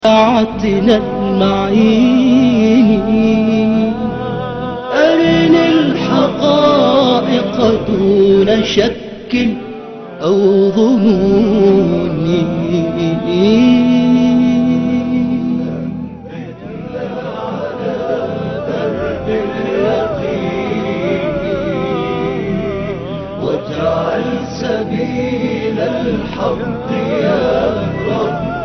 عتنا المعين أرنا الحقائق دون شك أو ظنون واجعل سبيل الحق يا رب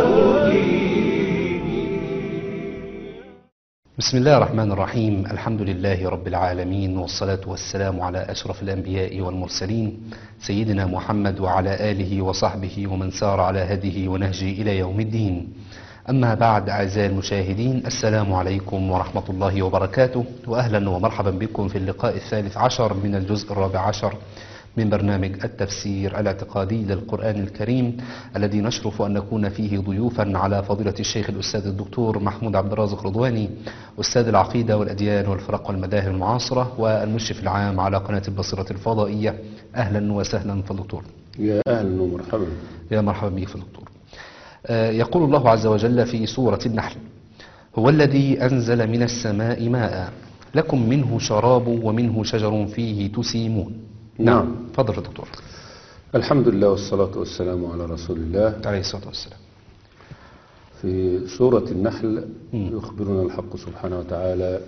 بسم الله الرحمن الرحيم الحمد لله رب العالمين والصلاة والسلام على أشرف الأنبياء والمرسلين سيدنا محمد وعلى آله وصحبه ومن سار على هديه ونهجه إلى يوم الدين أما بعد أعزائي المشاهدين السلام عليكم ورحمة الله وبركاته وأهلا ومرحبا بكم في اللقاء الثالث عشر من الجزء الرابع عشر من برنامج التفسير الاعتقادي للقرآن الكريم الذي نشرف أن نكون فيه ضيوفا على فضيلة الشيخ الأستاذ الدكتور محمود عبد الرازق رضواني أستاذ العقيدة والأديان والفرق والمذاهب المعاصرة والمشرف العام على قناة البصيرة الفضائية أهلا وسهلا فالدكتور يا أهلا ومرحبا يا مرحبا بك فالدكتور آه، يقول الله عز وجل في سورة النحل هو الذي أنزل من السماء ماء لكم منه شراب ومنه شجر فيه تسيمون نعم. فضل يا دكتور الحمد لله والصلاة والسلام على رسول الله عليه الصلاة والسلام في سورة النحل مم. يخبرنا الحق سبحانه وتعالى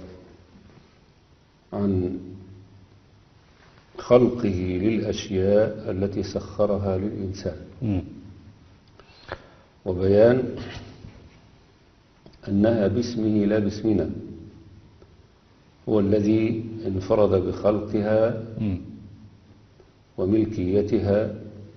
عن خلقه للأشياء التي سخرها للإنسان مم. وبيان أنها باسمه لا باسمنا هو الذي انفرد بخلقها مم. وملكيتها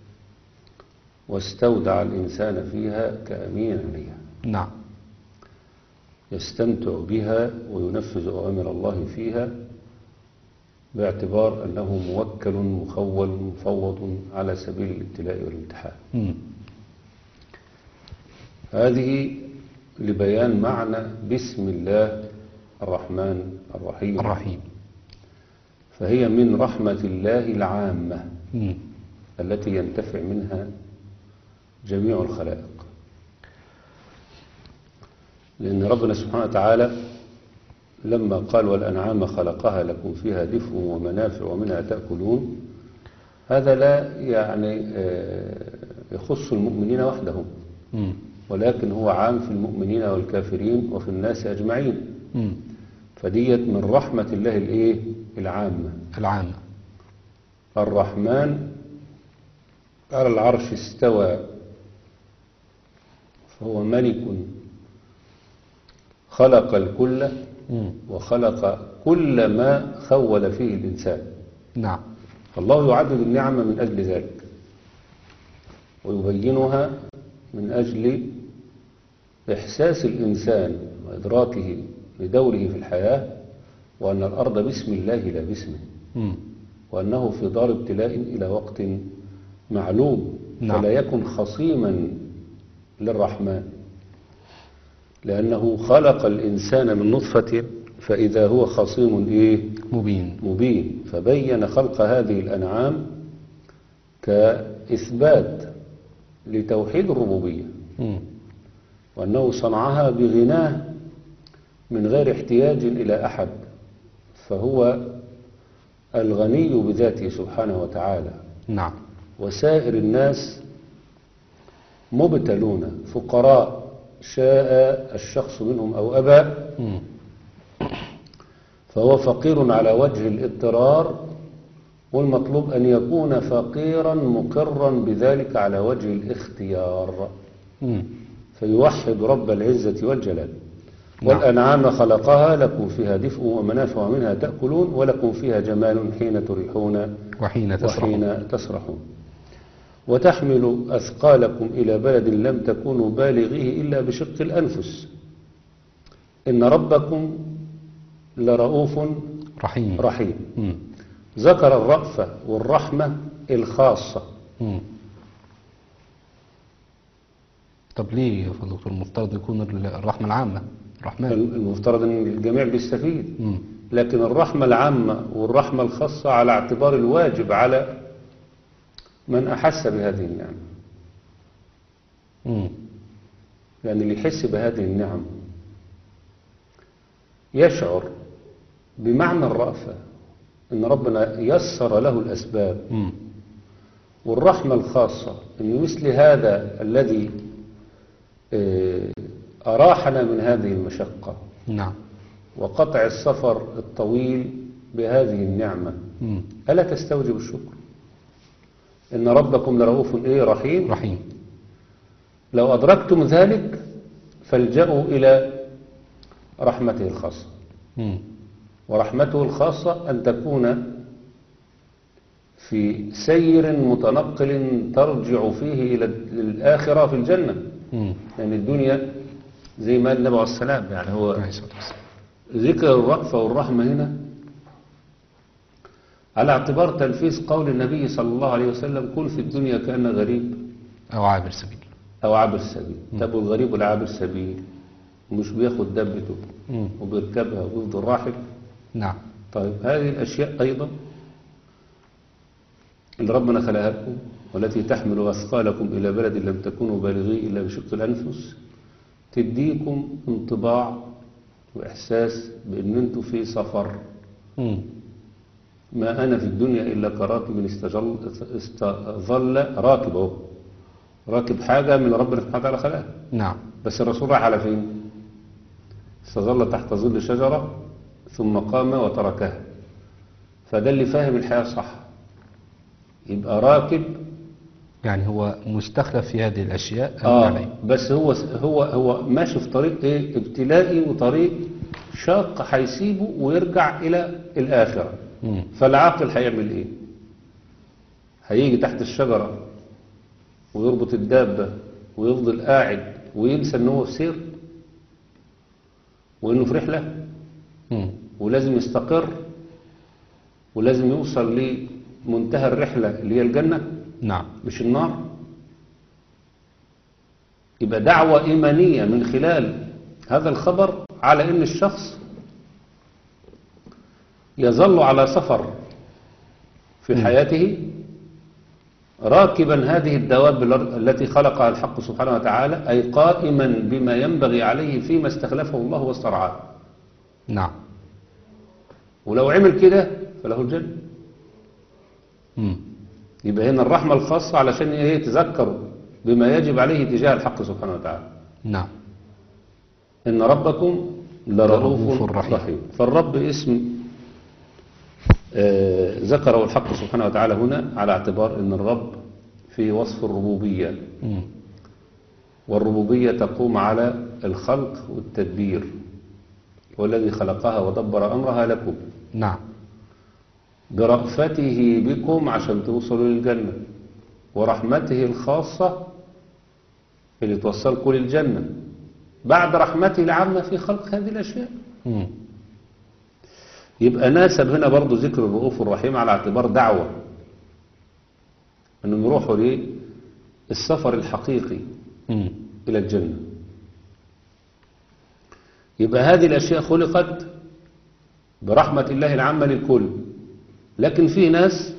واستودع الإنسان فيها كأمين عليها نعم يستمتع بها وينفذ أوامر الله فيها باعتبار أنه موكل مخول مفوض على سبيل الابتلاء والامتحان مم. هذه لبيان معنى بسم الله الرحمن الرحيم الرحيم فهي من رحمة الله العامة مم. التي ينتفع منها جميع الخلائق لأن ربنا سبحانه وتعالى لما قال والأنعام خلقها لكم فيها دفء ومنافع ومنها تأكلون هذا لا يعني آه، يخص المؤمنين وحدهم مم. ولكن هو عام في المؤمنين والكافرين وفي الناس أجمعين مم. فديت من رحمة الله الإيه العامة العام الرحمن على العرش استوى فهو ملك خلق الكل مم. وخلق كل ما خول فيه الإنسان نعم فالله يعدد النعمة من أجل ذلك ويبينها من أجل إحساس الإنسان وإدراكه لدوره في الحياة وأن الأرض باسم الله لا باسمه مم. وأنه في دار ابتلاء إلى وقت معلوم نعم. فلا يكن خصيما للرحمن لأنه خلق الإنسان من نطفة فإذا هو خصيم إيه مبين مبين فبين خلق هذه الأنعام كإثبات لتوحيد الربوبية مم. وأنه صنعها بغناه من غير احتياج إلى أحد فهو الغني بذاته سبحانه وتعالى نعم وسائر الناس مبتلون فقراء شاء الشخص منهم أو أبى مم. فهو فقير على وجه الاضطرار والمطلوب أن يكون فقيرا مقرا بذلك على وجه الاختيار مم. فيوحد رب العزة والجلال نعم. والأنعام خلقها لكم فيها دفء ومنافع ومنها تأكلون ولكم فيها جمال حين تريحون وحين تسرح وحين تسرحون وتحمل أثقالكم إلى بلد لم تكونوا بالغيه إلا بشق الأنفس إن ربكم لرؤوف رحيم رحيم مم. ذكر الرأفة والرحمة الخاصة مم. طب ليه يا فضل دكتور المفترض يكون الرحمة العامة الرحمن المفترض أن الجميع بيستفيد مم. لكن الرحمة العامة والرحمة الخاصة على اعتبار الواجب على من أحس بهذه النعمة مم. يعني اللي يحس بهذه النعم يشعر بمعنى الرأفة ان ربنا يسر له الاسباب مم. والرحمة الخاصة ان مثل هذا الذي آه، اراحنا من هذه المشقة نعم وقطع السفر الطويل بهذه النعمة مم. ألا تستوجب الشكر إن ربكم لرؤوف إيه رحيم رحيم لو أدركتم ذلك فالجأوا إلى رحمته الخاصة مم. ورحمته الخاصة أن تكون في سير متنقل ترجع فيه إلى الآخرة في الجنة مم. يعني الدنيا زي ما قال النبي عليه السلام يعني هو عليه الصلاة والسلام. ذكر الرأفة والرحمة هنا على اعتبار تنفيذ قول النبي صلى الله عليه وسلم كن في الدنيا كأن غريب أو عابر سبيل أو عابر سبيل طب الغريب ولا عابر سبيل مش بياخد دبته مم. وبيركبها ويفضل راحب نعم طيب هذه الأشياء أيضا اللي ربنا خلقها لكم والتي تحمل أثقالكم إلى بلد لم تكونوا بالغيه إلا بشق الأنفس تديكم انطباع وإحساس بأن أنتم في سفر مم. ما أنا في الدنيا إلا كراكب استجل استظل راكب أهو راكب حاجة من ربنا سبحانه وتعالى خلقها نعم بس الرسول راح على فين استظل تحت ظل شجرة ثم قام وتركها فده اللي فاهم الحياة صح يبقى راكب يعني هو مستخلف في هذه الأشياء أم آه عليه بس هو هو هو ماشي في طريق ايه ابتلائي وطريق شاق هيسيبه ويرجع إلى الآخرة مم. فالعاقل هيعمل ايه هيجي تحت الشجرة ويربط الدابة ويفضل قاعد وينسى ان هو في سير وانه في رحلة مم. ولازم يستقر ولازم يوصل لمنتهى الرحلة اللي هي الجنة نعم مش النار يبقى دعوة إيمانية من خلال هذا الخبر على ان الشخص يظل على سفر في حياته راكبا هذه الدواب الأر- التي خلقها الحق سبحانه وتعالى أي قائما بما ينبغي عليه فيما استخلفه الله واسترعاه نعم ولو عمل كده فله الجنة مم. يبقى هنا الرحمة الخاصة علشان ايه يتذكروا بما يجب عليه تجاه الحق سبحانه وتعالى نعم إن ربكم لرؤوف لرؤوف رحيم. رحيم فالرب اسم آه، ذكره الحق سبحانه وتعالى هنا على اعتبار أن الرب في وصف الربوبية مم. والربوبية تقوم على الخلق والتدبير والذي خلقها ودبر أمرها لكم نعم برأفته بكم عشان توصلوا للجنة ورحمته الخاصة اللي توصلكم للجنة بعد رحمته العامة في خلق هذه الأشياء مم. يبقى ناسب هنا برضو ذكر الرؤوف الرحيم على اعتبار دعوة أنهم يروحوا للسفر الحقيقي مم. إلى الجنة يبقى هذه الأشياء خلقت برحمة الله العامة للكل لكن في ناس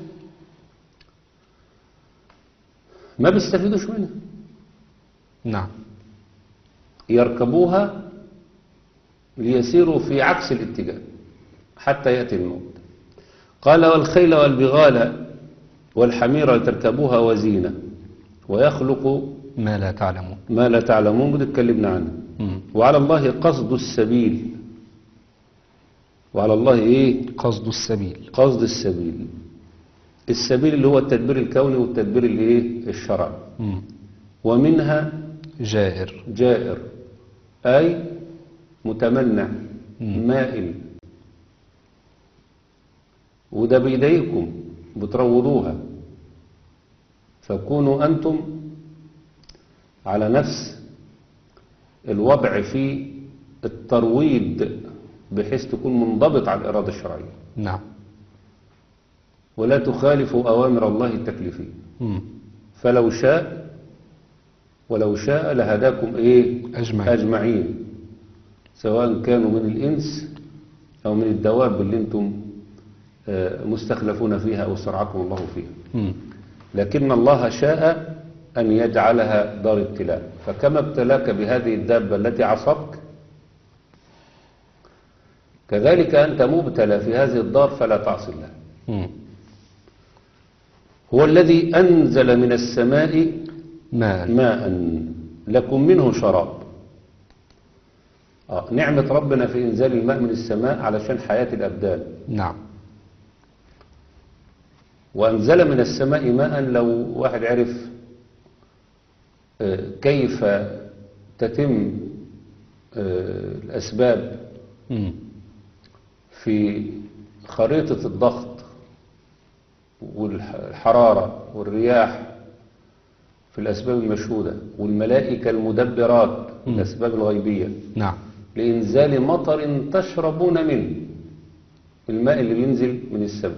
ما بيستفيدوش منها نعم يركبوها ليسيروا في عكس الاتجاه حتى يأتي الموت قال والخيل والبغال والحمير لتركبوها وزينة ويخلق ما لا تعلمون ما لا تعلمون قد اتكلمنا عنه مم. وعلى الله قصد السبيل وعلى الله ايه قصد السبيل قصد السبيل السبيل اللي هو التدبير الكوني والتدبير اللي ايه الشرعي مم. ومنها جائر جائر أي متمنع مم. مائل وده بإيديكم بتروضوها فكونوا أنتم على نفس الوضع في الترويض بحيث تكون منضبط على الإرادة الشرعية نعم ولا تخالفوا أوامر الله التكليفية مم. فلو شاء ولو شاء لهداكم ايه أجمعين. اجمعين سواء كانوا من الانس او من الدواب اللي انتم آه، مستخلفون فيها او استرعاكم الله فيها مم. لكن الله شاء أن يجعلها دار ابتلاء فكما ابتلاك بهذه الدابة التي عصتك كذلك أنت مبتلى في هذه الدار فلا تعصي الله مم. هو الذي أنزل من السماء ماء ماء لكم منه شراب آه نعمة ربنا في إنزال الماء من السماء علشان حياة الأبدان نعم وأنزل من السماء ماء لو واحد عرف آه، كيف تتم آه، الأسباب مم. في خريطة الضغط والحرارة والرياح في الأسباب المشهودة والملائكة المدبرات الأسباب الغيبية نعم لإنزال مطر تشربون منه الماء اللي بينزل من السماء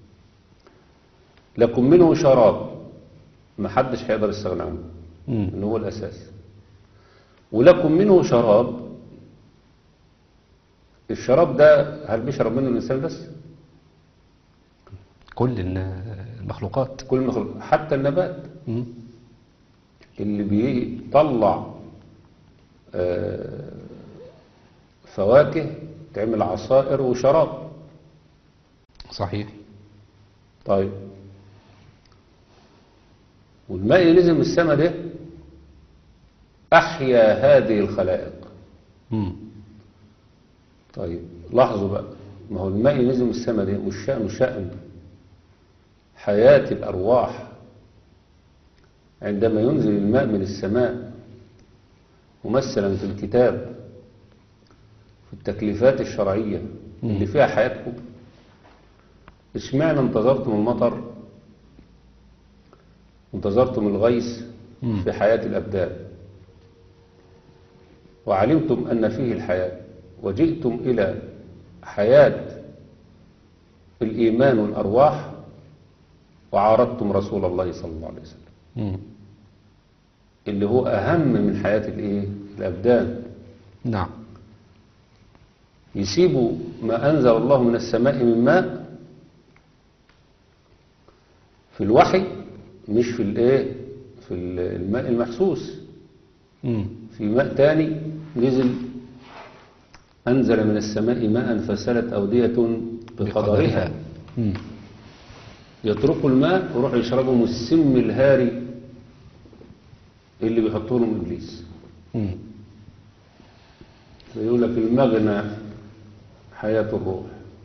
لكم منه شراب ما حدش هيقدر يستغنى عنه مم. اللي هو الأساس ولكم منه شراب الشراب ده هل بيشرب منه الإنسان بس كل الن- المخلوقات كل المخلوق حتى النبات مم. اللي بيطلع آه، فواكه تعمل عصائر وشراب صحيح طيب والماء اللي نزل من السماء ده أحيا هذه الخلائق مم. طيب لاحظوا بقى ما هو الماء اللي نزل من السماء ده مش شأنه شأن حياة الأرواح عندما ينزل الماء من السماء ممثلا في الكتاب في التكليفات الشرعية اللي فيها حياتكم اشمعنى انتظرتم المطر انتظرتم الغيث مم. في حياة الأبدان وعلمتم أن فيه الحياة وجئتم إلى حياة الإيمان والأرواح وعارضتم رسول الله صلى الله عليه وسلم مم. اللي هو أهم من حياة الإيه؟ الأبدان نعم يسيبوا ما أنزل الله من السماء من ماء في الوحي مش في الإيه في الماء المحسوس مم. في ماء تاني نزل أنزل من السماء ماء فسلت أودية بقدرها مم. يتركوا الماء ويروحوا يشربوا من السم الهاري اللي بيحطوه لهم إبليس مم. يقول لك المغنى حياة الروح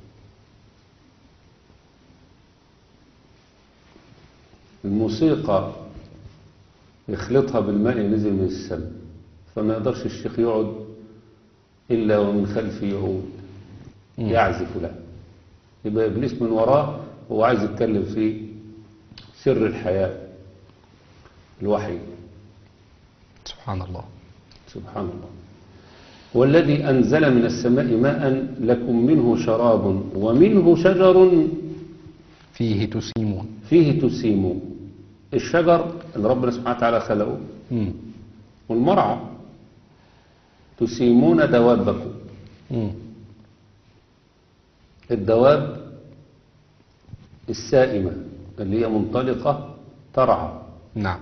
الموسيقى يخلطها بالماء اللي نزل من السماء فما يقدرش الشيخ يقعد إلا ومن خلفه يعود يعزف له يبقى إبليس من وراه هو عايز يتكلم في سر الحياة الوحي سبحان الله سبحان الله والذي أنزل من السماء ماء لكم منه شراب ومنه شجر فيه تسيمون فيه تسيمون الشجر اللي ربنا سبحانه وتعالى خلقه مم. والمرعى تسيمون دوابكم مم. الدواب السائمة اللي هي منطلقة ترعى نعم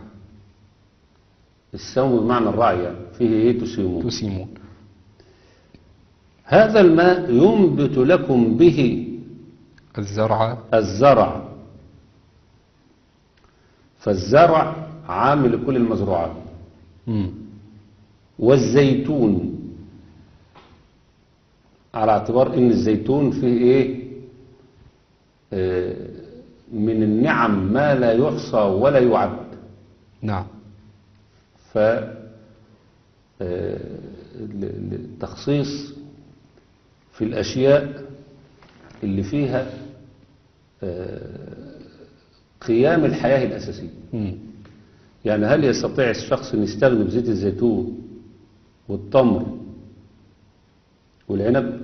السوم بمعنى الرعي يعني. فيه ايه تسيمون تسيمون هذا الماء ينبت لكم به الزرع الزرع فالزرع عامل لكل المزروعات مم. والزيتون على اعتبار ان الزيتون فيه ايه آه، من النعم ما لا يحصى ولا يعد نعم ف آه، ال- ال- التخصيص في الأشياء اللي فيها آه، قيام الحياة الأساسية مم. يعني هل يستطيع الشخص أن يستخدم زيت الزيتون والتمر والعنب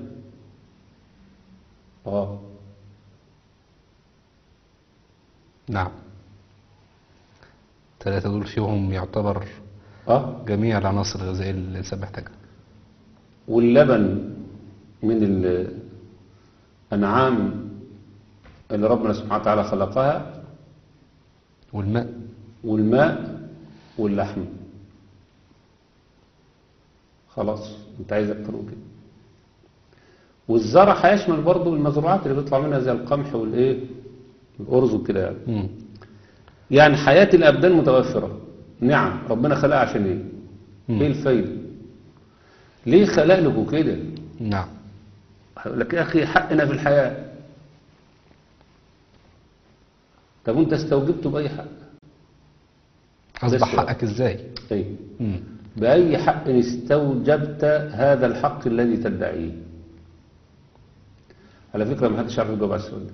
آه نعم ثلاثة دول فيهم يعتبر آه جميع العناصر الغذائية اللي الإنسان محتاجها واللبن من الأنعام اللي ربنا سبحانه وتعالى خلقها والماء والماء واللحم خلاص انت عايز اكتر من كده والزرع هيشمل برضه المزروعات اللي بيطلع منها زي القمح والايه الارز وكده يعني مم. يعني حياة الابدان متوفرة نعم ربنا خلقها عشان ايه مم. ايه الفايدة ليه خلق لكم كده نعم هيقول لك يا اخي حقنا في الحياة طب وانت استوجبته باي حق أصبح لسه. حقك إزاي ايه مم. بأي حق استوجبت هذا الحق الذي تدعيه على فكرة ما حدش عارف يجاوب على السؤال ده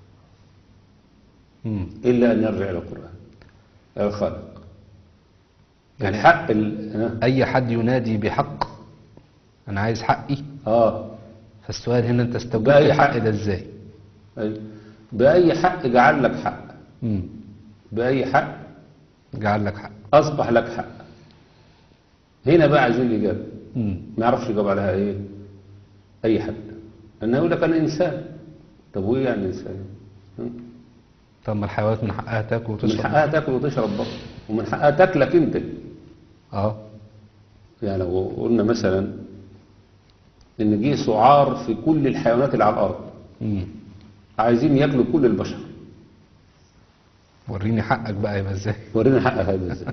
مم. إلا أن يرجع إلى القرآن إلى الخالق يعني الحق ال... ها؟ أي حد ينادي بحق أنا عايز حقي آه فالسؤال هنا أنت استوجبت بأي الحق حق؟ ده إزاي أي. بأي حق جعل لك حق مم. بأي حق جعل لك حق أصبح لك حق هنا بقى عايزين الإجابة مم. ما يعرفش يجاوب عليها إيه أي حد أنه يقول لك أنا إنسان طب وإيه يعني إنسان ها؟ طب ما الحيوانات من حقها تاكل من وتشرب حقها تاكل وتشرب برضه ومن حقها تاكلك انت اه يعني لو قلنا مثلا ان جه سعار في كل الحيوانات اللي على الارض مم. عايزين ياكلوا كل البشر وريني حقك بقى يبقى ازاي ورينا حقك هذا ازاي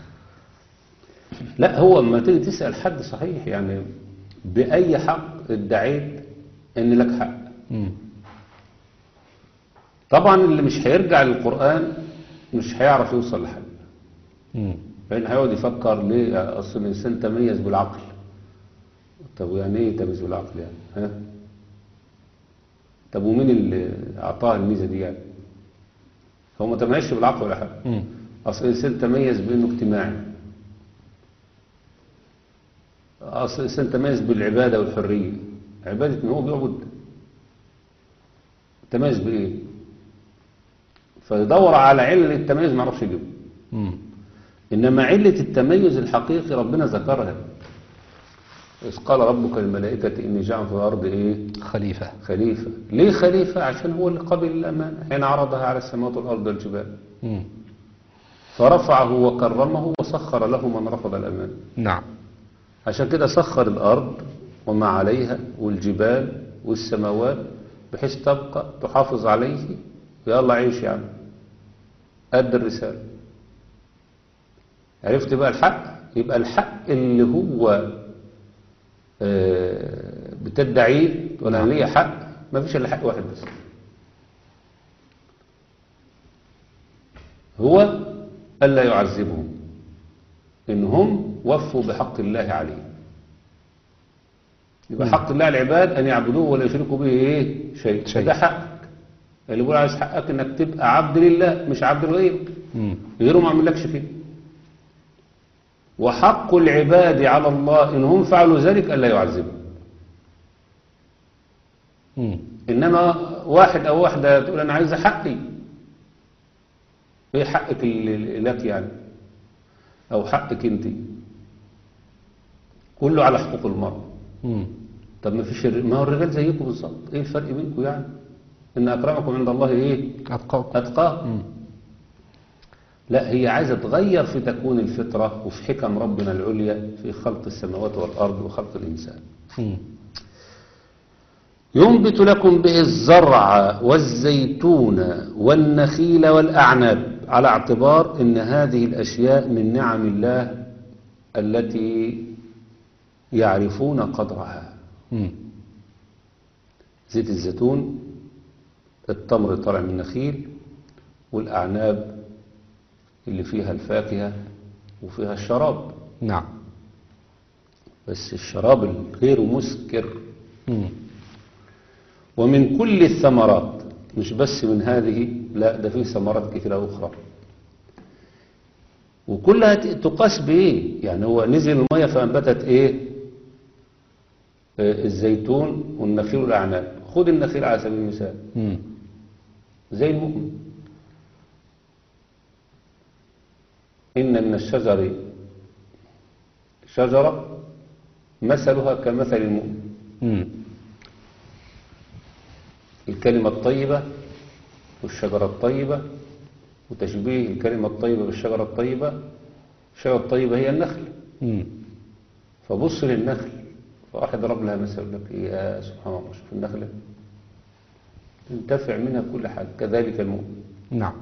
لا هو اما تيجي تسال حد صحيح يعني باي حق ادعيت ان لك حق مم. طبعا اللي مش هيرجع للقران مش هيعرف يوصل لحل مم. لان هيقعد يفكر ليه اصل الانسان تميز بالعقل طب يعني ايه تميز بالعقل يعني ها طب ومين اللي اعطاه الميزه دي يعني هو ما تميزش بالعقل ولا حاجه مم. اصل الانسان تميز بانه اجتماعي اصل الانسان تميز بالعباده والحريه عباده ان هو بيعبد تميز بايه فيدور على علة التميز ما يعرفش يجيبه مم. إنما علة التميز الحقيقي ربنا ذكرها إذ قال ربك للملائكة إني جاعل في الأرض إيه خليفة خليفة ليه خليفة عشان هو اللي قبل الأمانة حين عرضها على السماوات والأرض والجبال مم. فرفعه وكرمه وسخر له من رفض الأمانة نعم عشان كده سخر الأرض وما عليها والجبال والسماوات بحيث تبقى تحافظ عليه يلا عيش يعني أدي الرسالة عرفت بقى الحق يبقى الحق اللي هو آه، بتدعيه ولا ليه حق ما فيش الا حق واحد بس هو ألا يعذبهم إنهم وفوا بحق الله عليه يبقى حق الله على العباد أن يعبدوه ولا يشركوا به إيه شيء شيء. ده حقك اللي بيقول عايز حقك إنك تبقى عبد لله مش عبد لغيرك مم. غيره ما عملكش كده وحق العباد على الله إن هم فعلوا ذلك ألا يعذبهم مم. إنما واحد أو واحدة تقول أنا عايزة حقي إيه حقك اللي لك يعني أو حقك أنت كله على حقوق المرأة مم. طب ما فيش الر- ما هو الرجال زيكم بالظبط إيه الفرق بينكم يعني إن أكرمكم عند الله إيه أتقاكم أتقاكم مم. لا هي عايزة تغير في تكوين الفطرة وفي حكم ربنا العليا في خلق السماوات والأرض وخلق الإنسان مم. ينبت لكم به الزرع والزيتون والنخيل والأعناب على اعتبار أن هذه الأشياء من نعم الله التي يعرفون قدرها مم. زيت الزيتون التمر طالع من النخيل والأعناب اللي فيها الفاكهة وفيها الشراب نعم بس الشراب الغير مسكر مم. ومن كل الثمرات مش بس من هذه لا ده فيه ثمرات كثيرة أخرى وكلها ت- تقاس بإيه يعني هو نزل المية فأنبتت إيه آه، الزيتون والنخيل والأعناب خد النخيل على سبيل المثال مم. زي المؤمن إن من الشجر شجرة مثلها كمثل المؤمن مم. الكلمة الطيبة والشجرة الطيبة وتشبيه الكلمة الطيبة بالشجرة الطيبة الشجرة الطيبة هي النخل مم. فبص للنخل فواحد ضرب لها مثل يقول لك يا سبحان الله شوف النخلة تنتفع منها كل حاجة كذلك المؤمن نعم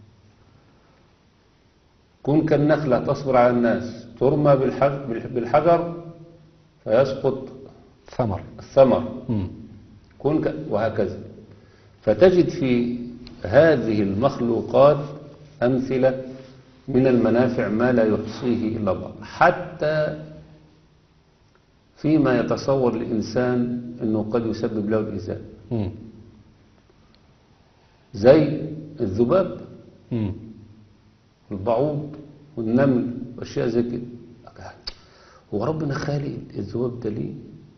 كن كالنخلة تصبر على الناس ترمى بالحج- بالحجر فيسقط ثمر الثمر مم. كن ك... وهكذا فتجد في هذه المخلوقات أمثلة من المنافع ما لا يحصيه إلا الله حتى فيما يتصور الإنسان أنه قد يسبب له الإيذاء مم. زي الذباب مم. البعوض والنمل وأشياء زي كده هو ربنا خالق الذباب ده ليه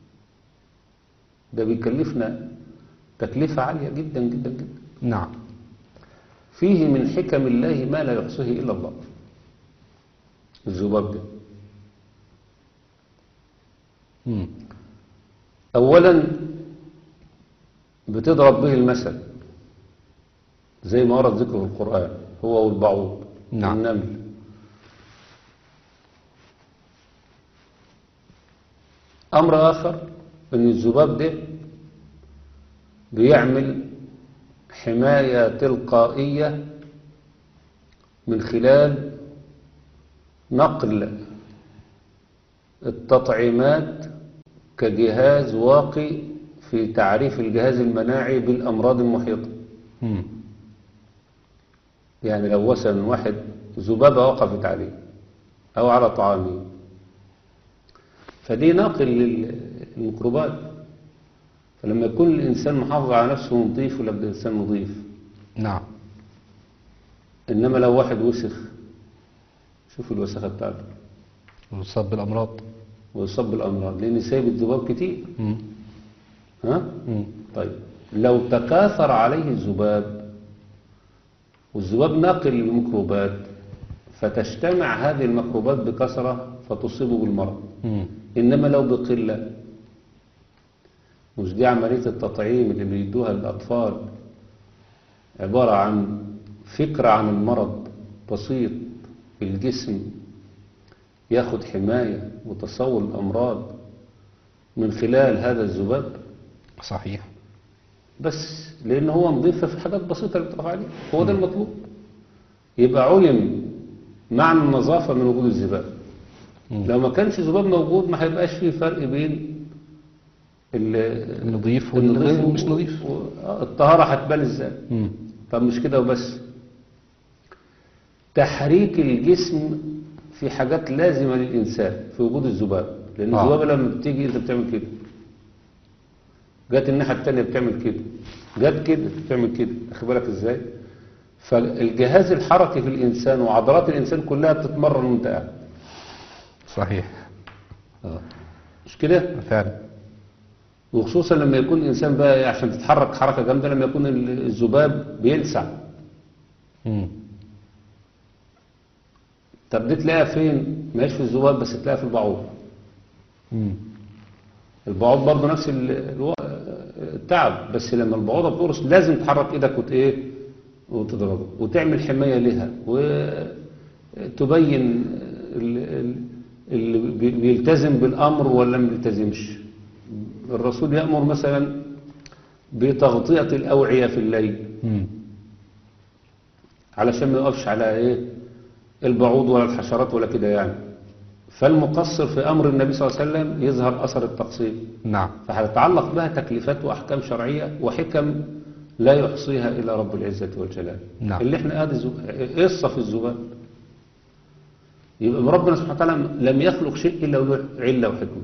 ده بيكلفنا تكلفة عالية جدا جدا جدا نعم فيه من حكم الله ما لا يحصيه إلا الله الذباب ده مم. أولا بتضرب به المثل زي ما ورد ذكره في القرآن هو والبعوض نعم. والنمل أمر آخر أن الذباب ده بيعمل حماية تلقائية من خلال نقل التطعيمات كجهاز واقي في تعريف الجهاز المناعي بالأمراض المحيطة مم. يعني لو مثلا واحد ذبابة وقفت عليه أو على طعامه فدي ناقل للميكروبات فلما يكون الإنسان محافظ على نفسه نظيف ولا ده إنسان نظيف نعم إنما لو واحد وسخ شوف الوسخة بتاعته يصاب بالأمراض ويصاب بالأمراض لأن سايب الذباب كتير مم. ها؟ مم. طيب لو تكاثر عليه الذباب والذباب ناقل للميكروبات فتجتمع هذه الميكروبات بكثرة فتصيبه بالمرض مم. إنما لو بقلة مش دي عملية التطعيم اللي بيدوها للأطفال عبارة عن فكرة عن المرض بسيط في الجسم ياخد حماية وتصور الأمراض من خلال هذا الذباب صحيح بس لأن هو نظيف في حاجات بسيطة اللي بتقف عليه هو ده المطلوب يبقى علم معنى النظافة من وجود الذباب مم. لو ما كانش ذباب موجود ما هيبقاش فيه فرق بين ال- النظيف والغير و- مش نظيف و- آه، الطهارة هتبان ازاي مم. طب مش كده وبس تحريك الجسم في حاجات لازمة للإنسان في وجود الذباب لأن آه. الذبابة لما بتيجي أنت بتعمل كده جت الناحية التانية بتعمل كده جت كده بتعمل كده أخد بالك إزاي فالجهاز الحركي في الإنسان وعضلات الإنسان كلها بتتمرن وأنت قاعد صحيح مش كده فعلا وخصوصا لما يكون الإنسان بقى إيه، عشان تتحرك حركة جامدة لما يكون ال- الذباب بيلسع مم. طب دي تلاقيها فين ماهيش في الذباب بس تلاقيها في البعوض مم. البعوض برضه نفس ال- الو- التعب بس لما البعوضة بتقرص لازم تحرك ايدك وت ايه وتضربه وتعمل حماية لها وتبين ال- ال- اللي بي- بيلتزم بالأمر ولا ما بيلتزمش الرسول يأمر مثلا بتغطية الأوعية في الليل مم. علشان ما يقفش على ايه البعوض ولا الحشرات ولا كده يعني فالمقصر في أمر النبي صلى الله عليه وسلم يظهر أثر التقصير نعم فهتتعلق بها تكليفات وأحكام شرعية وحكم لا يحصيها إلا رب العزة والجلال نعم. اللي احنا قاعد قصة في الذباب يبقى ربنا سبحانه وتعالى لم يخلق شيء إلا وله علة وحكمة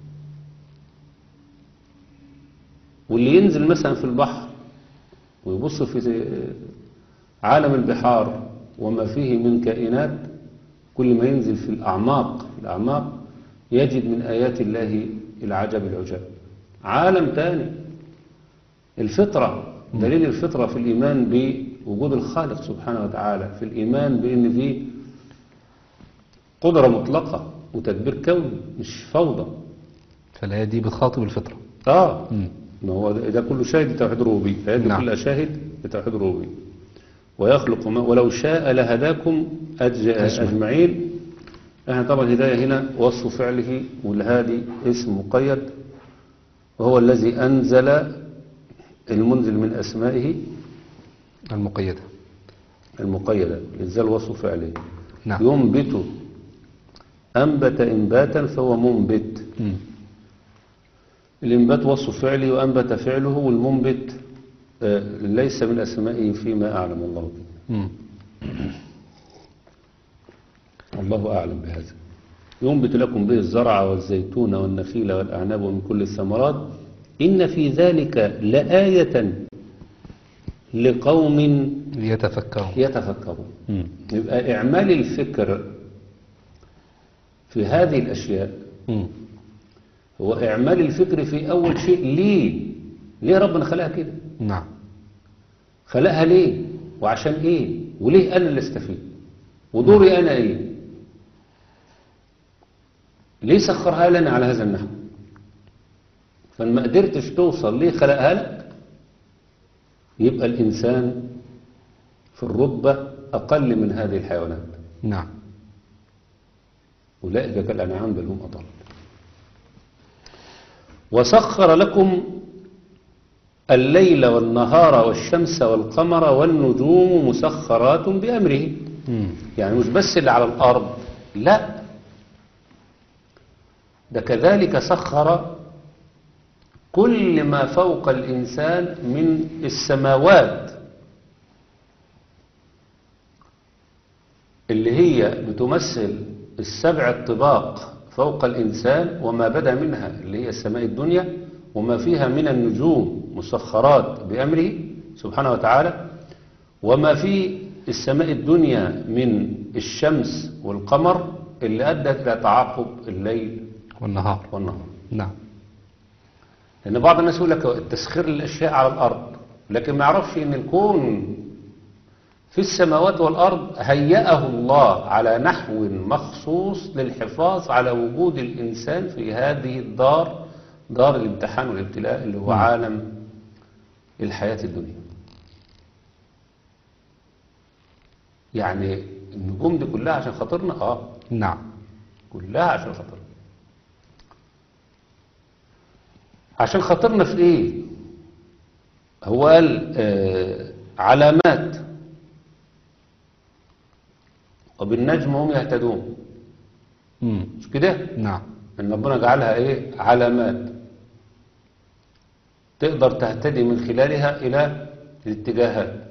واللي ينزل مثلا في البحر ويبص في عالم البحار وما فيه من كائنات كل ما ينزل في الأعماق الأعماق يجد من آيات الله العجب العجاب عالم تاني الفطرة دليل الفطرة في الإيمان بوجود الخالق سبحانه وتعالى في الإيمان بأن فيه قدرة مطلقة وتدبير كوني مش فوضى فالآية دي بتخاطب الفطرة آه مم. ما هو ده ده كله شاهد لتوحيد الربوبية الآيات دي نعم. كلها شاهد لتوحيد الربوبية ويخلق ما ولو شاء لهداكم أج- أجمع. أجمعين احنا طبعا هداية هنا وصف فعله والهادي اسم مقيد وهو الذي أنزل المنزل من أسمائه المقيدة المقيدة إنزال وصف فعله نعم ينبت أنبت إنباتا فهو منبت مم. الإنبات وصف فعله وأنبت فعله والمنبت آه، ليس من أسمائه فيما أعلم الله به مم. الله أعلم بهذا ينبت لكم به الزرع والزيتون والنخيل والأعناب ومن كل الثمرات إن في ذلك لآية لقوم ليتفكروا يتفكرون مم. يبقى إعمال الفكر في هذه الأشياء مم. هو إعمال الفكر في أول شيء ليه ليه ربنا خلقها كده نعم خلقها ليه وعشان إيه وليه أنا اللي استفيد ودوري أنا إيه ليه سخرها لنا على هذا النحو فما قدرتش توصل ليه خلقها لك يبقى الإنسان في الرتبة أقل من هذه الحيوانات نعم أولئك كالأنعام بل هم أضل وسخر لكم الليل والنهار والشمس والقمر والنجوم مسخرات بأمره مم. يعني مش بس اللي على الأرض لا ده كذلك سخر كل ما فوق الإنسان من السماوات اللي هي بتمثل السبع الطباق فوق الإنسان وما بدا منها اللي هي السماء الدنيا وما فيها من النجوم مسخرات بأمره سبحانه وتعالى وما في السماء الدنيا من الشمس والقمر اللي أدت إلى تعاقب الليل والنهار والنهار نعم لأن بعض الناس يقول لك التسخير الأشياء على الأرض لكن ما يعرفش أن الكون في السماوات والأرض هيأه الله على نحو مخصوص للحفاظ على وجود الإنسان في هذه الدار دار الامتحان والابتلاء اللي هو نعم. عالم الحياة الدنيا يعني النجوم دي كلها عشان خاطرنا اه نعم كلها عشان خاطرنا عشان خاطرنا في ايه هو قال آه علامات وبالنجم هم يهتدون مم. مش كده نعم ان ربنا جعلها ايه علامات تقدر تهتدي من خلالها الى الاتجاهات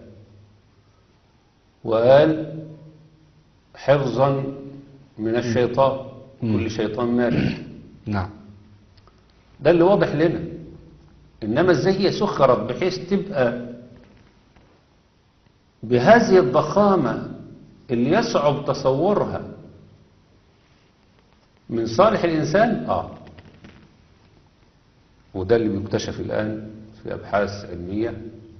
وقال حفظا من الشيطان مم. كل شيطان مارد نعم ده اللي واضح لنا انما ازاي هي سخرت بحيث تبقى بهذه الضخامة اللي يصعب تصورها من صالح الإنسان آه وده اللي بيكتشف الآن في أبحاث علمية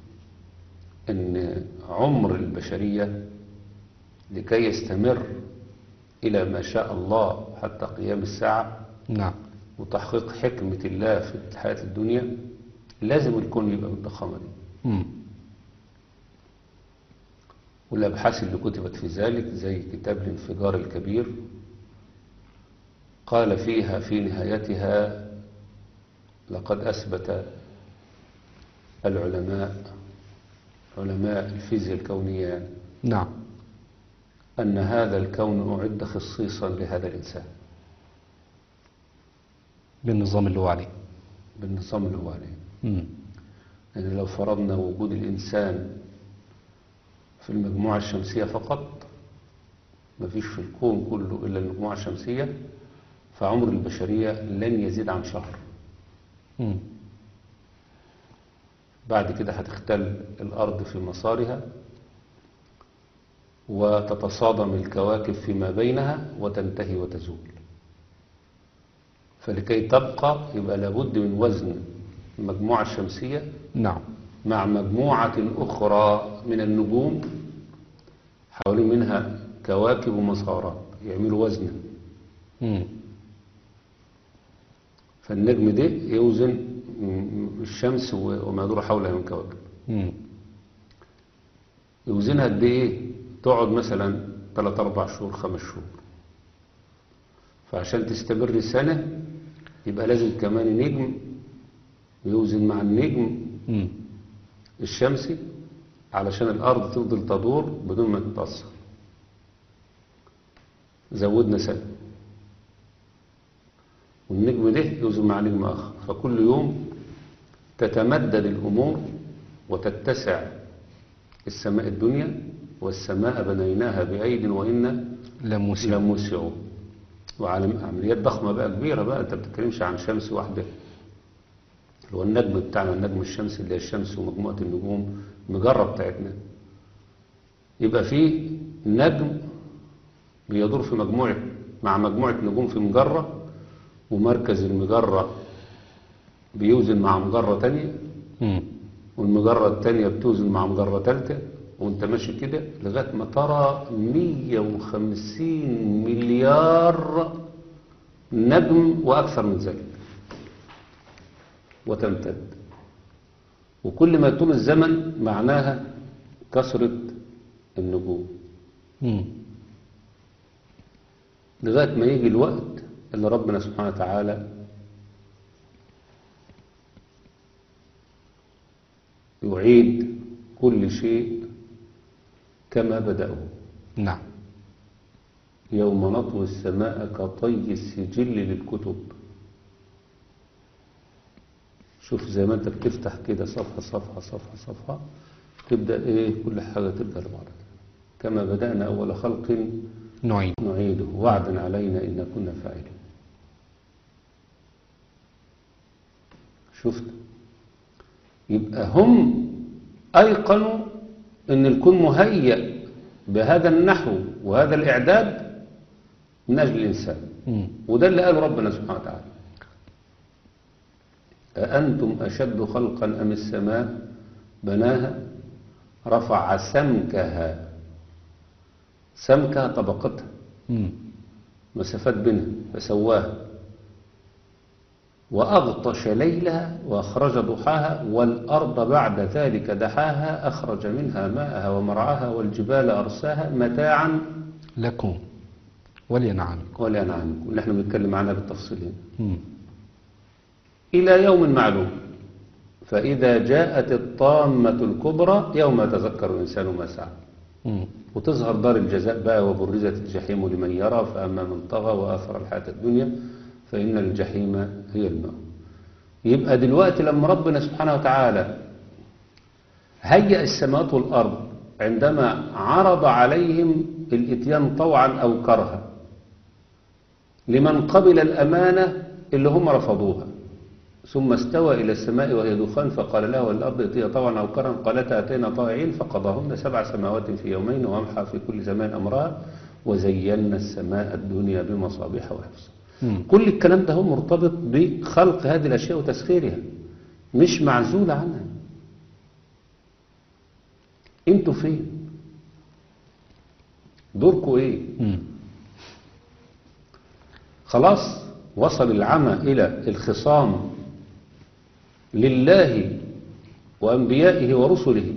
إن عمر البشرية لكي يستمر إلى ما شاء الله حتى قيام الساعة نعم وتحقيق حكمة الله في الحياة الدنيا لازم الكون يبقى بالضخامة دي مم. والأبحاث اللي كتبت في ذلك زي كتاب الانفجار الكبير قال فيها في نهايتها لقد أثبت العلماء علماء الفيزياء الكونية يعني نعم أن هذا الكون أعد خصيصا لهذا الإنسان بالنظام اللي هو عليه بالنظام اللي هو عليه مم. يعني لو فرضنا وجود الإنسان في المجموعة الشمسية فقط ما فيش في الكون كله إلا المجموعة الشمسية فعمر البشرية لن يزيد عن شهر مم. بعد كده هتختل الأرض في مسارها وتتصادم الكواكب فيما بينها وتنتهي وتزول فلكي تبقى يبقى لابد من وزن المجموعة الشمسية نعم مع مجموعة أخرى من النجوم حوالين منها كواكب ومسارات يعملوا وزنا مم. فالنجم ده يوزن م- الشمس و- وما يدور حولها من كواكب مم. يوزنها قد ايه تقعد مثلا 3 4 شهور 5 شهور فعشان تستمر سنة يبقى لازم كمان نجم يوزن مع النجم مم. الشمسي علشان الأرض تفضل تدور بدون ما تتأثر زودنا سنة والنجم ده يوزن مع نجم آخر فكل يوم تتمدد الأمور وتتسع السماء الدنيا والسماء بنيناها بأيد وإنا لموسى لموسعون وعلى عمليات ضخمة بقى كبيرة بقى انت بتتكلمش عن شمس واحدة اللي هو النجم بتاعنا النجم الشمسي اللي هي الشمس ومجموعة النجوم المجرة بتاعتنا يبقى فيه نجم بيدور في مجموعة مع مجموعة نجوم في مجرة ومركز المجرة بيوزن مع مجرة تانية مم. والمجرة التانية بتوزن مع مجرة تالتة وانت ماشي كده لغاية ما ترى 150 مليار نجم وأكثر من ذلك وتمتد وكل ما يطول الزمن معناها كثرة النجوم مم. لغاية ما يجي الوقت اللي ربنا سبحانه وتعالى يعيد كل شيء كما بدأه نعم يوم نطوي السماء كطي السجل للكتب شوف زي ما انت بتفتح كده صفحة صفحة صفحة صفحة تبدأ ايه كل حاجة تبدأ لبعضها كما بدأنا أول خلق نعيد نعيده وعدا علينا إن كنا فاعلين شفت يبقى هم أيقنوا أن الكون مهيأ بهذا النحو وهذا الإعداد من أجل الإنسان مم. وده اللي قاله ربنا سبحانه وتعالى أأنتم أشد خلقا أم السماء بناها رفع سمكها سمكها طبقتها مم. مسافات بينها فسواها وأغطش ليلها وأخرج ضحاها والأرض بعد ذلك دحاها أخرج منها ماءها ومرعاها والجبال أرساها متاعا لكم ولينعمكم ولأنعامكم اللي احنا بنتكلم عنها بالتفصيل هنا مم. إلى يوم معلوم فإذا جاءت الطامة الكبرى يوم يتذكر الإنسان ما سعى مم. وتظهر دار الجزاء بقى وبرزت الجحيم لمن يرى فأما من طغى وآثر الحياة الدنيا فإن الجحيم هي الماء يبقى دلوقتي لما ربنا سبحانه وتعالى هيأ السماوات والأرض عندما عرض عليهم الاتيان طوعا أو كرها لمن قبل الأمانة اللي هم رفضوها ثم استوى إلى السماء وهي دخان فقال له والأرض ائتيا طوعا أو كرها قالتا أتينا طائعين فقضاهن سبع سماوات في يومين وأمحى في كل زمان أمرها وزينا السماء الدنيا بمصابيح وحفظ مم. كل الكلام ده هو مرتبط بخلق هذه الأشياء وتسخيرها مش معزول عنها انتوا فين دوركم ايه مم. خلاص وصل العمى إلى الخصام لله وأنبيائه ورسله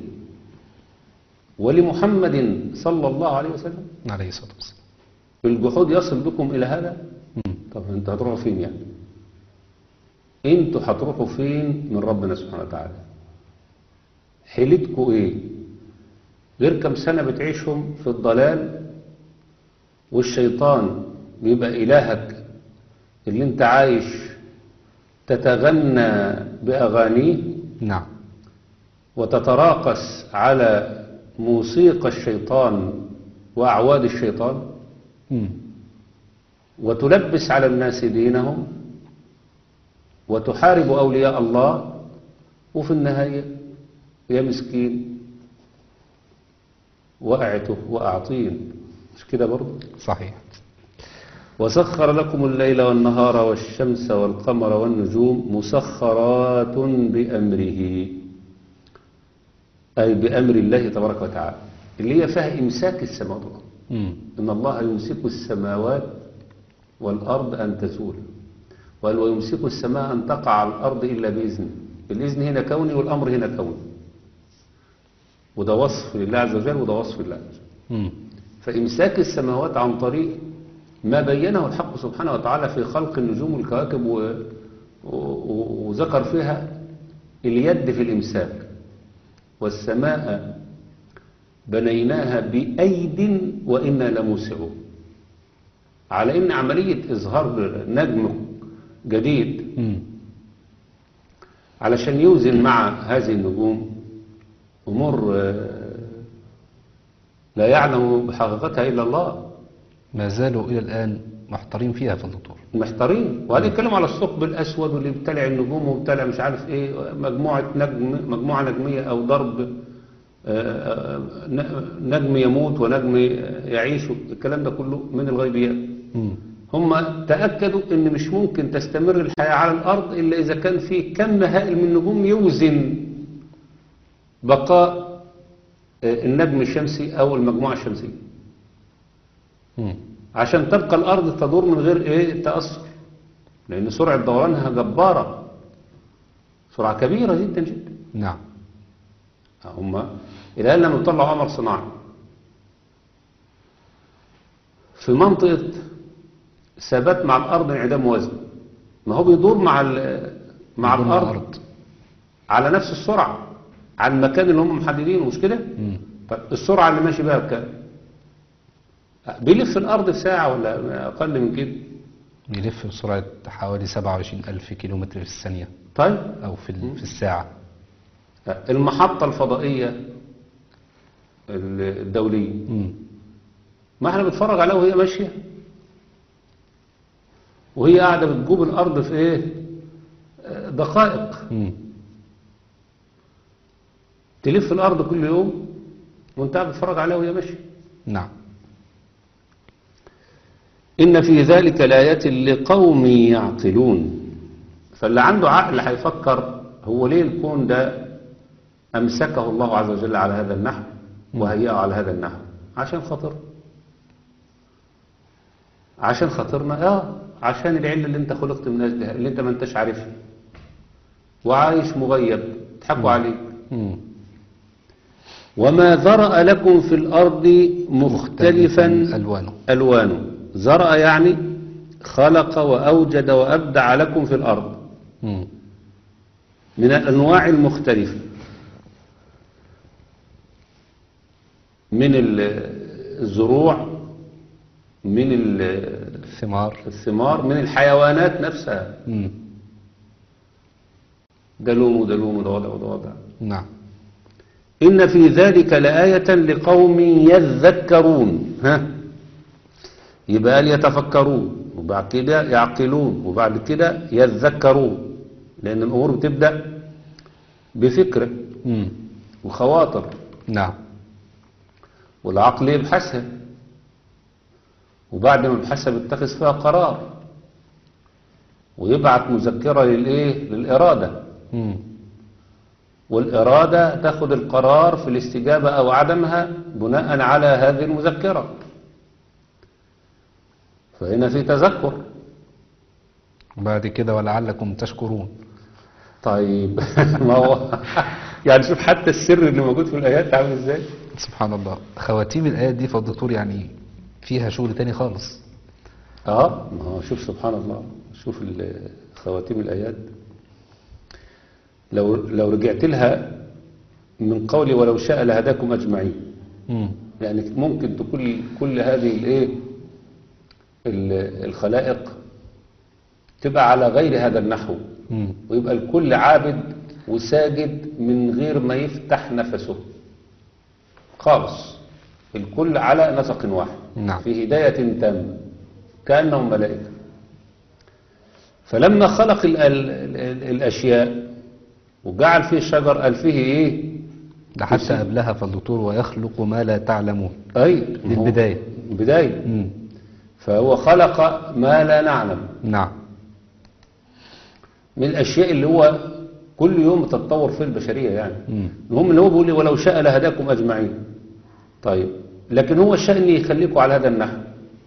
ولمحمد صلى الله عليه وسلم عليه الصلاة والسلام الجحود يصل بكم إلى هذا مم. طب انتوا هتروحوا فين يعني انتوا هتروحوا فين من ربنا سبحانه وتعالى حيلتكم ايه غير كم سنة بتعيشهم في الضلال والشيطان بيبقى إلهك اللي انت عايش تتغنى بأغانيه نعم وتتراقص على موسيقى الشيطان وأعواد الشيطان مم. وتلبس على الناس دينهم وتحارب أولياء الله وفي النهاية يا مسكين وقعته وأعطين مش كده برضه صحيح وسخر لكم الليل والنهار والشمس والقمر والنجوم مسخرات بأمره أي بأمر الله تبارك وتعالى اللي هي فيها إمساك السماوات والأرض مم. إن الله يمسك السماوات والأرض أن تزول وقال ويمسك السماء أن تقع على الأرض إلا بإذنه الإذن هنا كوني والأمر هنا كوني وده وصف لله عز وجل وده وصف لله عز وجل مم. فإمساك السماوات عن طريق ما بينه الحق سبحانه وتعالى في خلق النجوم والكواكب و... و... و- وذكر فيها اليد في الإمساك والسماء بنيناها بأيد وإنا لموسعون على إن عملية إظهار نجم جديد مم. علشان يوزن مع هذه النجوم أمور آه، لا يعلم بحقيقتها إلا الله ما زالوا إلى الآن محتارين فيها في الدكتور محتارين وهذا يتكلم على الثقب الأسود واللي بيبتلع النجوم وبيبتلع مش عارف إيه مجموعة نجم مجموعة نجمية أو ضرب آه، آه، ن- نجم يموت ونجم يعيش الكلام ده كله من الغيبيات مم. هم تأكدوا ان مش ممكن تستمر الحياة على الارض الا اذا كان في كم هائل من النجوم يوزن بقاء آه، النجم الشمسي او المجموعة الشمسية مم. عشان تبقى الارض تدور من غير ايه تأثر لان سرعة دورانها جبارة سرعة كبيرة جدا جدا نعم هم الان لما طلعوا قمر صناعي في منطقة ثبات مع الأرض انعدام وزن ما هو بيدور مع ال- مع يدور مع الأرض الأرض. على نفس السرعة على المكان اللي هم محددينه مش كده مم. طب السرعة اللي ماشي بيها بكام بيلف الأرض في ساعة ولا أقل من كده بيلف بسرعة حوالي 27 ألف كيلومتر في الثانية طيب أو في, ال- في الساعة المحطة الفضائية الدولية مم. ما احنا بنتفرج عليها وهي ماشية وهي قاعدة بتجوب الأرض في ايه آه، دقائق مم. تلف الأرض كل يوم وانت قاعد بتتفرج عليها وهي ماشية نعم إن في ذلك لآيات لقوم يعقلون فاللي عنده عقل هيفكر هو ليه الكون ده أمسكه الله عز وجل على هذا النحو وهيئه على هذا النحو عشان خاطر عشان خاطرنا اه عشان العلة اللي انت خلقت من أجلها اللي انت ما انتش عارفها وعايش مغيب تحكوا عليك مم. وما ذرأ لكم في الأرض مختلفا ألوانه ألوانه زرع يعني خلق وأوجد وأبدع لكم في الأرض مم. من الأنواع المختلفة من ال- الزروع من ال- الثمار الثمار من الحيوانات نفسها مم. ده لون وده لون وده وضع وده وضع نعم إن في ذلك لآية لقوم يذكرون ها يبقى قال يتفكرون وبعد كده يعقلون وبعد كده يذكرون لأن الأمور بتبدأ بفكرة مم. وخواطر نعم والعقل يبحثها وبعد ما يبحثها بيتخذ فيها قرار ويبعت مذكرة للإيه للإرادة مم. والإرادة تاخد القرار في الاستجابة أو عدمها بناء على هذه المذكرة فهنا في تذكر وبعد كده ولعلكم تشكرون طيب ما هو يعني شوف حتى السر اللي موجود في الآيات عامل ازاي سبحان الله خواتيم الآيات دي فالدكتور يعني فيها شغل تاني خالص اه ما هو شوف سبحان الله شوف ال- خواتيم الآيات لو لو رجعت لها من قولي ولو شاء لهداكم أجمعين مم. يعني ممكن تكون كل هذه الايه ال- الخلائق تبقى على غير هذا النحو مم. ويبقى الكل عابد وساجد من غير ما يفتح نفسه خالص الكل على نسق واحد نعم. في هداية تامة كأنهم ملائكة فلما خلق ال ال ال الأشياء وجعل فيه الشجر قال فيه إيه ده حتى قبلها فالدكتور ويخلق ما لا تعلمون أي دي البداية. بداية مم. فهو خلق ما لا نعلم نعم من الأشياء اللي هو كل يوم تتطور فيه البشرية يعني مم. المهم اللي هو بيقول لي ولو شاء لهداكم أجمعين طيب لكن هو الشأن يخليكم على هذا النحو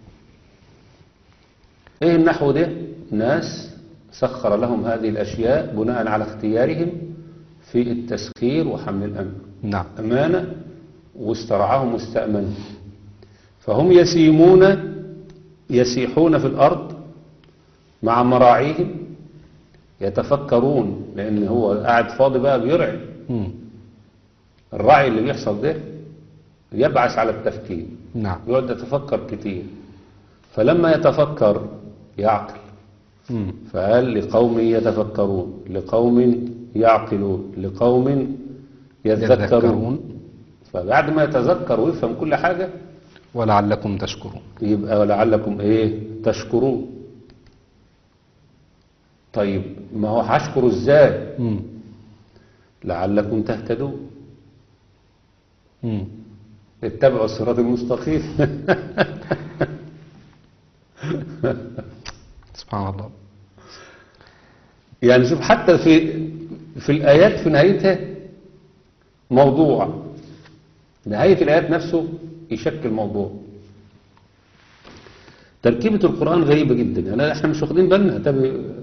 ايه النحو ده ناس سخر لهم هذه الأشياء بناء على اختيارهم في التسخير وحمل الأمر نعم أمانة واسترعاهم واستأمنوا فهم يسيمون في الأرض بغير الحق وإن يريدوا كيدا يخلقوا لهم وهم الخالقون. نعم. فهم يسيمون في الأرض بغير الحق وإن يريدوا كيدا يخلقوا لهم وهم الخالقون. يسيحون في الأرض مع مراعيهم يتفكرون لأن هو قاعد فاضي بقى بيرعي مم. الرعي اللي بيحصل ده يبعث على التفكير نعم يقعد يتفكر كتير فلما يتفكر يعقل مم. فقال لقوم يتفكرون لقوم يعقلون لقوم يذكرون يذكرون فبعد ما يتذكر ويفهم كل حاجة ولعلكم تشكرون يبقى ولعلكم ايه تشكرون طيب ما هو هشكره ازاي مم. لعلكم تهتدون مم. اتبعوا الصراط المستقيم سبحان الله يعني شوف حتى في في الآيات في نهايتها موضوع نهاية الآيات نفسه يشكل موضوع تركيبة القرآن غريبة جدا يعني احنا مش واخدين بالنا طب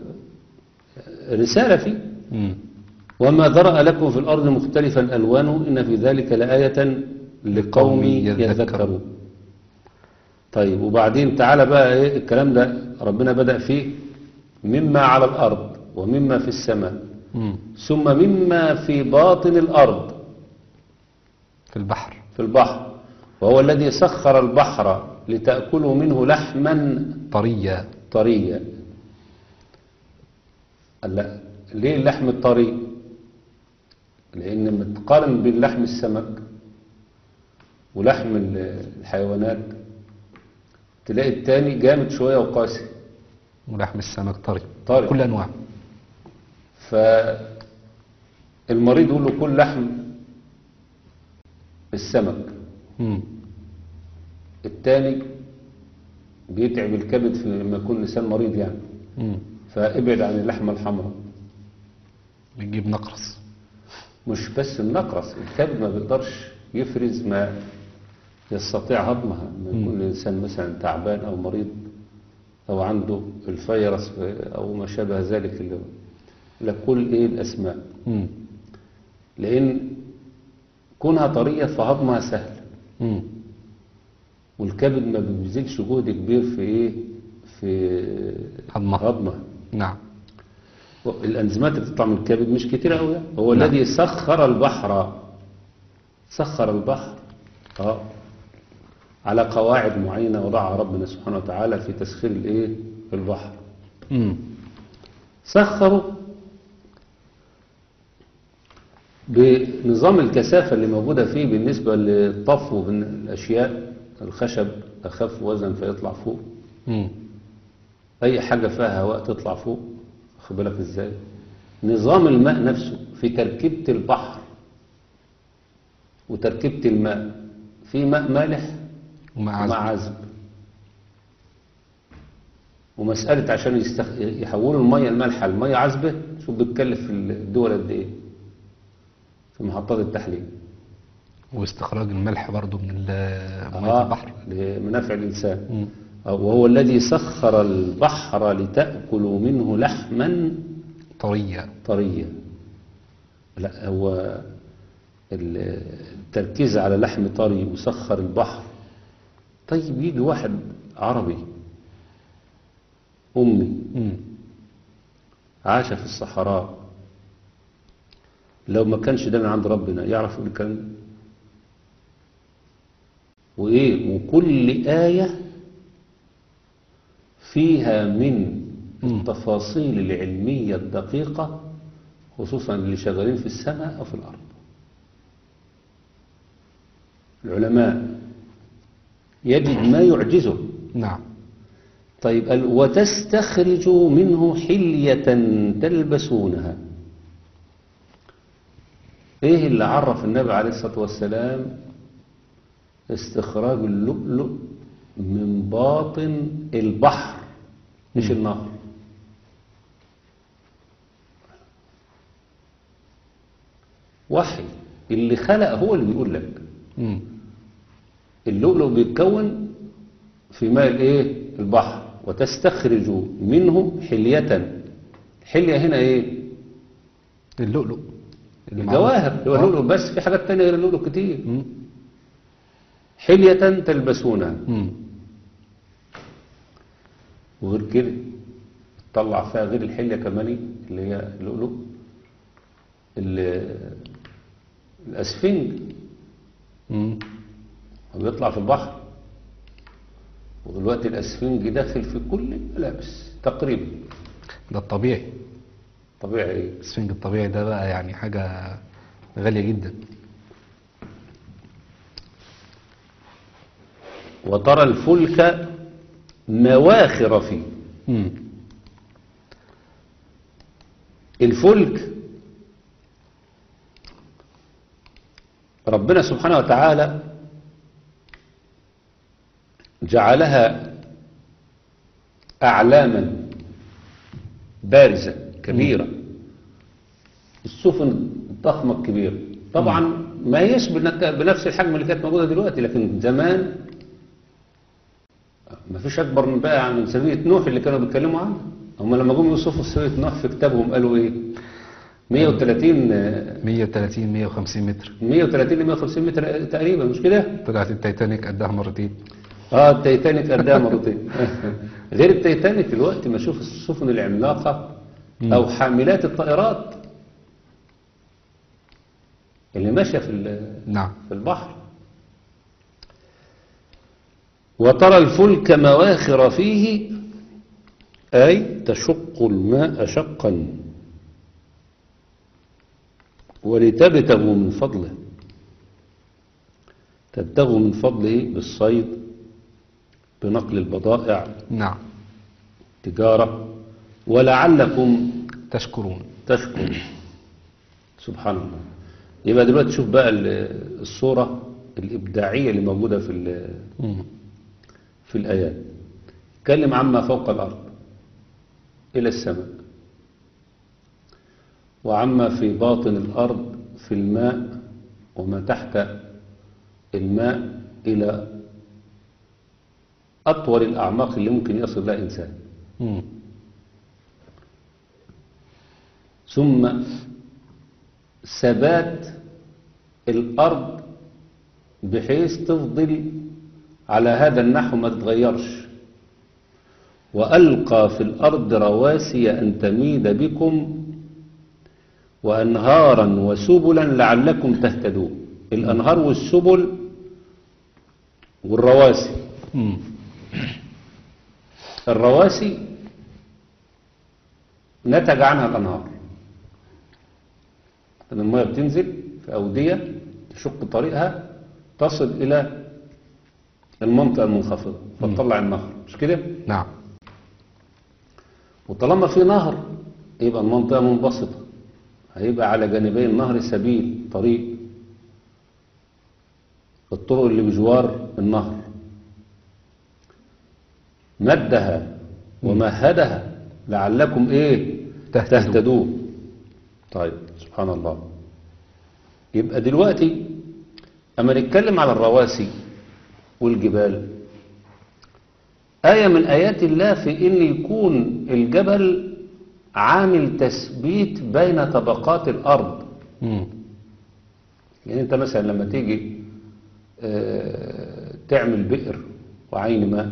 رسالة فيه مم. وما ذرأ لكم في الأرض مختلفا ألوانه إن في ذلك لآية لقوم يذكرون. يذكرون طيب وبعدين تعالى بقى إيه الكلام ده ربنا بدأ فيه مما على الأرض ومما في السماء مم. ثم مما في باطن الأرض في البحر في البحر وهو الذي سخر البحر لتأكلوا منه لحما طريا طريا قال لا ليه اللحم الطري لان لما تقارن بين لحم السمك ولحم ال- الحيوانات تلاقي التاني جامد شوية وقاسي ولحم السمك طري طري. كل أنواع فالمريض يقول له كل لحم السمك مم. التاني بيتعب الكبد في لما يكون الإنسان مريض يعني مم. فابعد عن اللحمة الحمراء بتجيب نقرس مش بس النقرس الكبد ما بيقدرش يفرز ما يستطيع هضمها لما يكون الإنسان مثلا تعبان أو مريض أو عنده الفيروس أو ما شابه ذلك اللي لكل إيه الأسماء مم. لأن كونها طرية فهضمها سهل مم. والكبد ما بيبذلش جهد كبير في إيه في هضمها. هضمها نعم الأنزيمات اللي بتطلع من الكبد مش كتير قوي يعني. هو نعم. الذي سخر البحر سخر البحر اه على قواعد معينة وضعها ربنا سبحانه وتعالى في تسخير الايه البحر مم. سخروا بنظام الكثافة اللي موجودة فيه بالنسبة للطفو بين الأشياء الخشب أخف وزن فيطلع فوق مم. أي حاجة فيها هواء تطلع فوق واخد بالك إزاي نظام الماء نفسه في تركيبة البحر وتركيبة الماء في ماء مالح ومع وماء عزم عذب ومسألة عشان يستخ... يحولوا المية المالحة لمية عذبة شوف بتكلف في الدول قد إيه في محطات التحليل واستخراج الملح برضو من ال- مية آه، البحر لمنافع الإنسان مم. وهو الذي سخر البحر لتأكلوا منه لحما طريا طرية لا هو التركيز على لحم طري وسخر البحر طيب يجي واحد عربي أمي مم. عاش في الصحراء لو ما كانش ده من عند ربنا يعرف يقول الكلام ده وإيه وكل آية فيها من التفاصيل العلمية الدقيقة خصوصا اللي شغالين في السماء أو في الأرض العلماء يجد ما يعجزه نعم طيب قال وتستخرجوا منه حلية تلبسونها ايه اللي عرف النبي عليه الصلاة والسلام استخراج اللؤلؤ من باطن البحر مش النهر وحي اللي خلق هو اللي بيقول لك مم. اللؤلؤ بيتكون في ماء الايه البحر وتستخرج منه حلية حلية هنا ايه اللؤلؤ الجواهر هو آه. اللؤلؤ بس في حاجات تانية غير اللؤلؤ كتير مم. حلية تلبسونها مم. وغير كده طلع فيها غير الحلية كمان اللي هي اللؤلؤ ال- الأسفنج مم. وبيطلع في البحر ودلوقتي الأسفنج داخل في كل الملابس تقريبا ده الطبيعي طبيعي ايه السفنج الطبيعي ده بقى يعني حاجة غالية جدا وترى الفلك مواخر فيه مم. الفلك ربنا سبحانه وتعالى جعلها أعلاما بارزة كبيرة السفن الضخمة الكبيرة طبعا ما هيش بنك- بنفس الحجم اللي كانت موجودة دلوقتي لكن زمان ما فيش أكبر من بقى عن سفينة نوح اللي كانوا بيتكلموا عنها هم لما جم يوصفوا سفينة نوح في كتابهم قالوا إيه 130 آه، 130 150 متر 130 ل 150 متر تقريبا مش كده؟ طلعت التايتانيك قدها مرتين اه التيتانيك قدها مرتين غير التيتانيك دلوقتي ما اشوف السفن العملاقه او حاملات الطائرات اللي ماشيه في ال- نعم في البحر وترى الفلك مواخر فيه أي تشق الماء شقا ولتبتغوا من فضله تبتغوا من فضله بالصيد بنقل البضائع نعم تجارة ولعلكم تشكرون تشكر سبحان الله يبقى دلوقتي شوف بقى ال- الصورة الإبداعية اللي موجودة في ال- مم. في الآيات اتكلم عما فوق الأرض إلى السماء وعما في باطن الأرض في الماء وما تحت الماء إلى أطول الأعماق اللي ممكن يصل لها إنسان مم. ثم ثبات الأرض بحيث تفضل على هذا النحو ما تتغيرش وألقى في الأرض رواسي أن تميد بكم وأنهارا وسبلا لعلكم تهتدون الأنهار والسبل والرواسي مم. الرواسي نتج عنها الأنهار لأن المياه بتنزل في أودية تشق طريقها تصل إلى المنطقة المنخفضة فتطلع النهر مش كده؟ نعم وطالما في نهر يبقى المنطقة منبسطة هيبقى على جانبي النهر سبيل طريق الطرق اللي بجوار النهر مدها ومهدها لعلكم ايه تهتدون. تهتدون طيب سبحان الله يبقى دلوقتي اما نتكلم على الرواسي والجبال آية من آيات الله في إن يكون الجبل عامل تثبيت بين طبقات الأرض مم. يعني أنت مثلا لما تيجي آه، تعمل بئر وعين ماء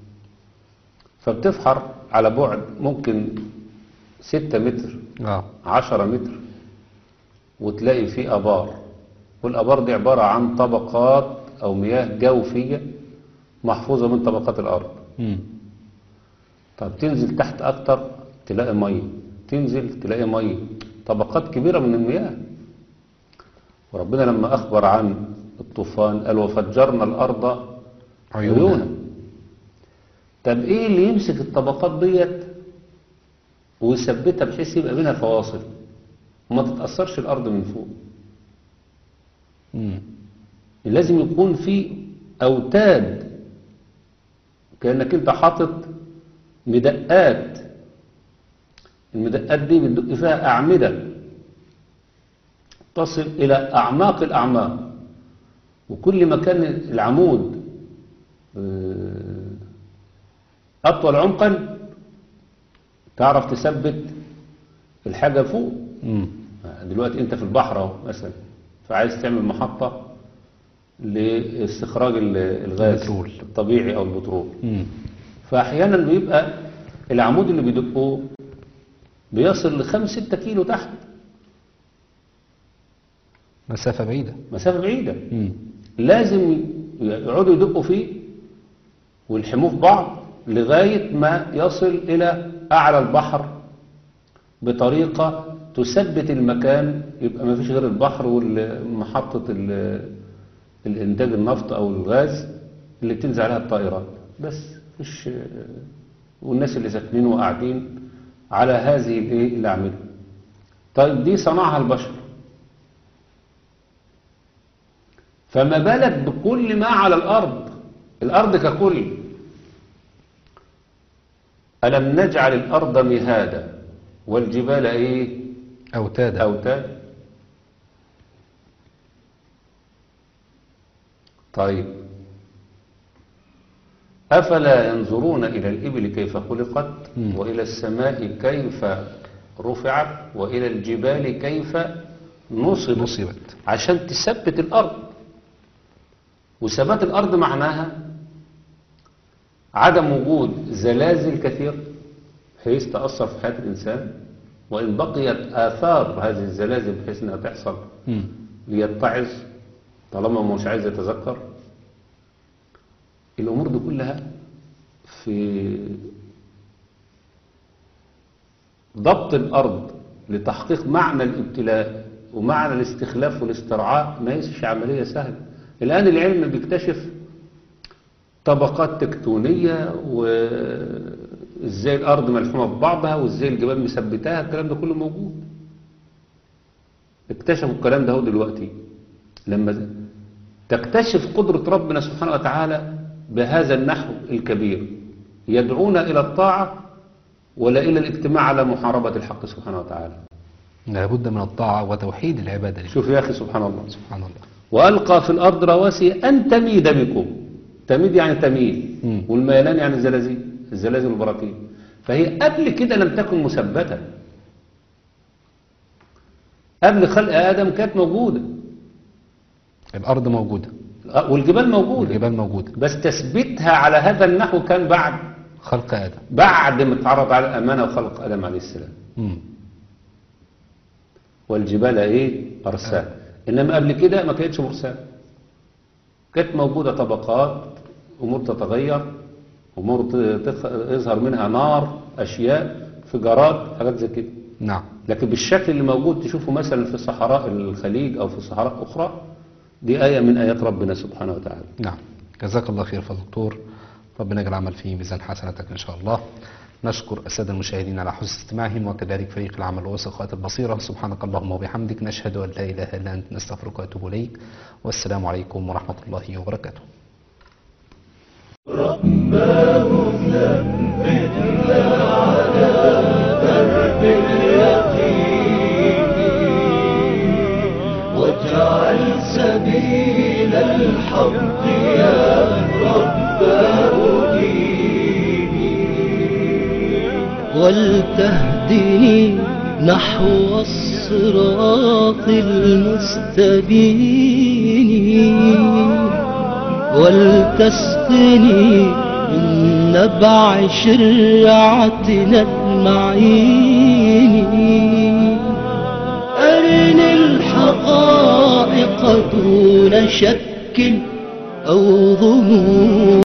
فبتفحر على بعد ممكن ستة متر اه عشرة متر وتلاقي فيه أبار والأبار دي عبارة عن طبقات أو مياه جوفية محفوظة من طبقات الأرض مم. طب تنزل تحت أكتر تلاقي مية تنزل تلاقي مية طبقات كبيرة من المياه وربنا لما أخبر عن الطوفان قال وفجرنا الأرض عيونا. عيونا طب إيه اللي يمسك الطبقات ديت ويثبتها بحيث يبقى بينها فواصل وما تتأثرش الأرض من فوق مم. لازم يكون في أوتاد كأنك أنت حاطط مدقات المدقات دي بتدق فيها أعمدة تصل إلى أعماق الأعماق وكل ما كان العمود آه، أطول عمقا تعرف تثبت الحاجة فوق مم. دلوقتي انت في البحر اهو مثلا فعايز تعمل محطة لاستخراج ال- الغاز البترول. الطبيعي او البترول مم. فاحيانا بيبقى العمود اللي بيدقه بيصل لخمس ستة كيلو تحت مسافة بعيدة مسافة بعيدة مم. لازم يقعدوا يدقوا فيه ويلحموه في بعض لغاية ما يصل إلى أعلى البحر بطريقة تثبت المكان يبقى ما فيش غير البحر ومحطة الإنتاج النفط أو الغاز اللي بتنزل عليها الطائرات بس مفيش والناس اللي ساكنين وقاعدين على هذه الايه الأعمدة طيب دي صنعها البشر فما بالك بكل ما على الأرض الأرض ككل ألم نجعل الأرض مهادا والجبال إيه أوتادا أوتاد طيب أفلا ينظرون إلى الإبل كيف خلقت مم. وإلى السماء كيف رفعت وإلى الجبال كيف نصبت نصبت عشان تثبت الأرض وثبات الأرض معناها عدم وجود زلازل كثير بحيث تأثر في حياة الإنسان وإن بقيت آثار هذه الزلازل بحيث أنها تحصل مم. ليتعظ طالما هو مش عايز يتذكر الأمور دي كلها في ضبط الأرض لتحقيق معنى الابتلاء ومعنى الاستخلاف والاسترعاء ما هيش عملية سهلة الآن العلم بيكتشف طبقات تكتونية وازاي الأرض ملحومة ببعضها وازاي الجبال مثبتاها الكلام ده كله موجود اكتشفوا الكلام ده هو دلوقتي لما تكتشف قدرة ربنا سبحانه وتعالى بهذا النحو الكبير يدعونا إلى الطاعة ولا إلى الاجتماع على محاربة الحق سبحانه وتعالى لابد من الطاعة وتوحيد العبادة لله شوف يا أخي سبحان الله سبحان الله وألقى في الأرض رواسي أن تميد بكم تميد يعني تميل مم. والميلان يعني زلازل الزلازل والبراكين فهي قبل كده لم تكن مثبتة قبل خلق آدم كانت موجودة الأرض موجودة آه، والجبال موجودة والجبال موجودة بس تثبيتها على هذا النحو كان بعد خلق آدم بعد ما اتعرض على الأمانة وخلق آدم عليه السلام مم. والجبال ايه أرسال إنما قبل كده ما كانتش مرسال كانت موجودة طبقات أمور تتغير أمور ت- تخ- يظهر منها نار أشياء فجارات حاجات زي كده نعم لكن بالشكل اللي موجود تشوفه مثلا في صحراء الخليج أو في صحراء أخرى دي آية من آيات ربنا سبحانه وتعالى نعم جزاك الله خير فضل دكتور ربنا يجعل العمل في ميزان حسناتك إن شاء الله نشكر السادة المشاهدين على حسن استماعهم وكذلك فريق العمل وثقات البصيرة سبحانك اللهم وبحمدك نشهد أن لا إله إلا أنت نستغفرك ونتوب إليك والسلام عليكم ورحمة الله وبركاته واجعل سبيل الحق يا رب أديني ولتهدني نحو الصراط المستبين ولتسقني من نبع شرعتنا المعين أرني الحقائق دون شك أو ظنون